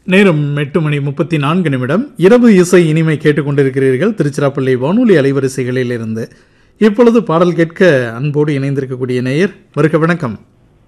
நேரம் எட்டு மணி முப்பத்தி நான்கு நிமிடம் இரவு இசை இனிமை கேட்டுக்கொண்டிருக்கிறீர்கள் திருச்சிராப்பள்ளி வானொலி அலைவரிசைகளில் இருந்து இப்பொழுது பாடல் கேட்க அன்போடு இணைந்திருக்கக்கூடிய நேயர் வருக வணக்கம்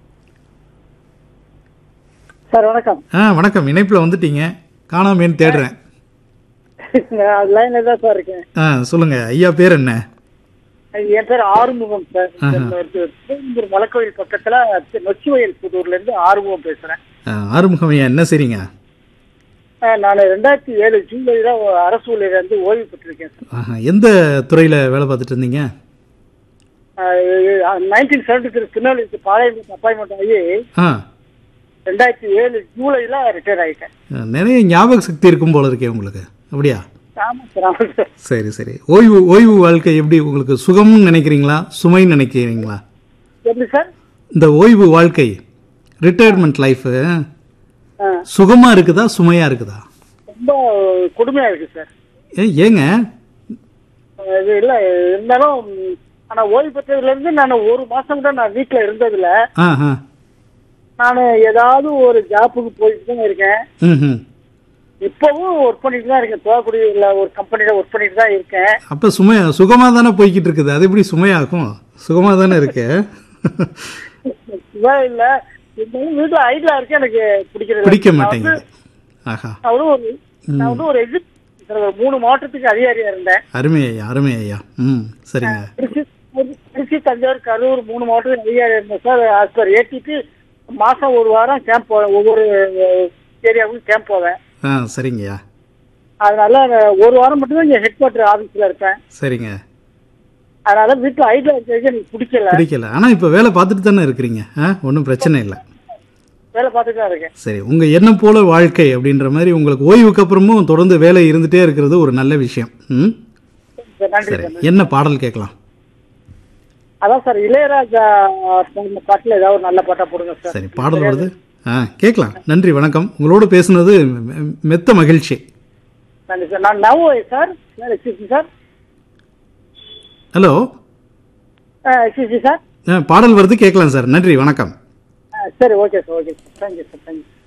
சார் வணக்கம் ஆ வணக்கம் இணைப்பில் வந்துட்டீங்க காணாமேன்னு தேடுறேன் நான் லைன்ல தான் சார் இருக்கேன் ஆ சொல்லுங்க ஐயா பேர் என்ன என் பேர் ஆறுமுகம் சார் திருவெந்தூர் மலைக்கோயில் பக்கத்துல நொச்சிவயல் புதூர்ல இருந்து ஆறுமுகம் பேசுறேன் ஆ, ஆறுமுகம் ஐயா என்ன செய்றீங்க அஹ் நான் ரெண்டாயிரத்தி ஏழு ஜூலைல அரசு ஊழியர் வந்து ஓய்வு பெற்றிருக்கேன் சார் ஆஹா, எந்த துறையில் வேலை பார்த்துட்டு இருந்தீங்க நைன்டீன் செவன்டி த்ரீ திருநெல்வேலிக்கு பாளையம் அப்பாயின்மெண்ட் ஆகி ஆ ரெண்டாயிரத்தி ஏழு ஜூலைல ரிட்டையர் ஆயிட்டேன் நிறைய ஞாபக சக்தி இருக்கும் போல இருக்கே உங்களுக்கு அப்படியா ஆமா சார் ஆமா சார் சரி சரி ஓய்வு ஓய்வு வாழ்க்கை எப்படி உங்களுக்கு சுகம்னு நினைக்கிறீங்களா சுமைன்னு நினைக்கிறீங்களா எப்படி சார் இந்த ஓய்வு வாழ்க்கை ரிட்டையர்மெண்ட் லைஃபு அஹ் சுகமா இருக்குதா சுமையா இருக்குதா ரொம்ப கொடுமையா இருக்கு சார் ஏ ஏங்க அஹ் இது இல்ல இருந்தாலும் ஆனா ஓய்வு பெற்றதுல இருந்து நான் ஒரு மாசம் கூட நான் வீட்டுல இருந்ததுல ஆ ஆ நான் ஏதாவது ஒரு ஜாப்புக்கு போயிட்டு தான் இருக்கேன் ம் ம் இப்பவும் ஒர்க் பண்ணிட்டு தான் இருக்கேன் தோக்குடி இல்ல ஒரு கம்பெனில ஒர்க் பண்ணிட்டு தான் இருக்கேன் அப்போ சுமையா சுகமாக தானே போய்கிட்டு இருக்குது அது எப்படி சுமையாகும் சுகமாக தானே இருக்கு இதான் இல்ல இருந்தாலும் வீட்டுல ஐடியா இருக்கு எனக்கு பிடிக்கிறது இல்ல. பிடிக்க நான் மாட்டேங்குது வந்து- ஆஹா நான் வந்து ஒரு நான் வந்து ஒரு எக்ஸிட் ஒரு மூணு மாவட்டத்துக்கு அதிகாரியா இருந்தேன் அருமை ஐயா அருமை ஐயா ம் சரிங்க திருச்சி திருச்சி தஞ்சாவூர் கரூர் மூணு மாவட்டத்துக்கு அதிகாரியா இருந்தேன் சார் ஆஸ் பர் ஏடிபி மாசம் ஒரு வாரம் கேம்ப் போவேன் ஒவ்வொரு ஏரியாவுக்கும் கேம்ப் போவேன் ஆ சரிங்கய்யா அதனால நான் ஒரு வாரம் மட்டும் தான் இங்க ஹெட் குவார்டர் ஆபீஸ்ல இருப்பேன் சரிங்க அதனால வீட்டுல ஐடியா இருக்கிறது எனக்கு பிடிக்கல பிடிக்கல ஆனால் இப்போ வேலை பார்த்துட்டு தானே இருக்கிறீங்க ஆ ஒன்றும் பிரச்சனை இல்லை வேலை பார்த்துட்டு தான் இருக்கேன் சரி உங்கள் எண்ணம் போல வாழ்க்கை அப்படின்ற மாதிரி உங்களுக்கு ஓய்வுக்கு அப்புறமும் தொடர்ந்து வேலை இருந்துகிட்டே இருக்கிறது ஒரு நல்ல விஷயம் ம் சார், நன்றி சரி சார் என்ன பாடல் கேட்கலாம் அதான் சார் இளையராஜா பாடின பாட்டுல ஏதாவது ஒரு நல்ல பாட்டா போடுங்க சார் சரி பாடல் வருது ஆ கேட்கலாம் நன்றி வணக்கம் உங்களோட பேசுனது மெ- மெத்த மகிழ்ச்சி நன்றி சார் நான் now sir sir excuse sir hello excuse sir ஆ, பாடல் வருது கேட்கலாம் சார் நன்றி வணக்கம் சரி okay sir okay sir thank you sir thank you